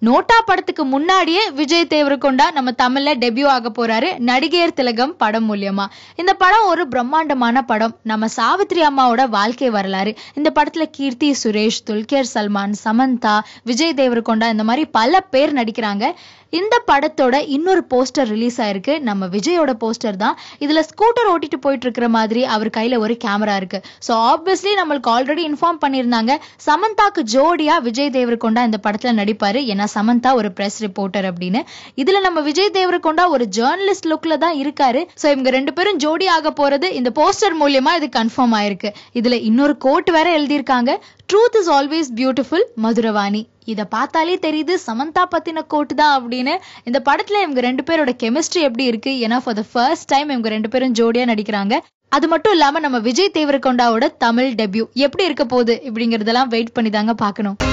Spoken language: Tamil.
நோட்டா படத்துக்கு முன்னாடியே விஜய் தேவரகொண்டா நம்ம தமிழ்ல டெபியூ ஆக போறாரு நடிகையர் திலகம் படம் மூலியமா இந்த படம் ஒரு பிரம்மாண்டமான படம் நம்ம சாவித்ரி அம்மாவோட வாழ்க்கை வரலாறு இந்த படத்துல கீர்த்தி சுரேஷ் துல்கர் சல்மான் சமந்தா விஜய் தேவரகொண்டா இந்த மாதிரி பல பேர் நடிக்கிறாங்க இந்த படத்தோட இன்னொரு போஸ்டர் ரிலீஸ் ஆயிருக்கு நம்ம விஜயோட போஸ்டர் தான் இதுல ஸ்கூட்டர் ஓட்டிட்டு போயிட்டு இருக்கிற மாதிரி அவர் கையில ஒரு கேமரா இருக்கு ஸோ ஆப்வியஸ்லி நம்மளுக்கு ஆல்ரெடி இன்ஃபார்ம் பண்ணியிருந்தாங்க சமந்தாக்கு ஜோடியா விஜய் தேவரகொண்டா இந்த படத்துல நடிப்பாரு ஏன்னா சமந்தா ஒரு பிரஸ் ரிப்போர்ட்டர் அப்படின்னு இதுல நம்ம விஜய் தேவரகொண்டா ஒரு ஜேர்னலிஸ்ட் லுக்ல தான் இருக்காரு ஸோ இவங்க ரெண்டு பேரும் ஜோடி ஆக போறது இந்த போஸ்டர் மூலியமா இது கன்ஃபார்ம் ஆயிருக்கு இதுல இன்னொரு கோட் வேற எழுதியிருக்காங்க truth is always beautiful Madhuravani இத பார்த்தாலே தெரியுது சமந்தா பத்தின கோட் தான் அப்படின்னு இந்த படத்துல இவங்க ரெண்டு பேரோட கெமிஸ்ட்ரி எப்படி இருக்கு ஏன்னா ஃபார் த ஃபர்ஸ்ட் டைம் இவங்க ரெண்டு பேரும் ஜோடியா நடிக்கிறாங்க அது மட்டும் இல்லாம நம்ம விஜய் தேவரகொண்டாவோட தமிழ் டெபியூ எப்படி இருக்க போகுது இப்படிங்கறதெல்லாம் வெயிட் பண்ணி தாங்க பார்க்கணும்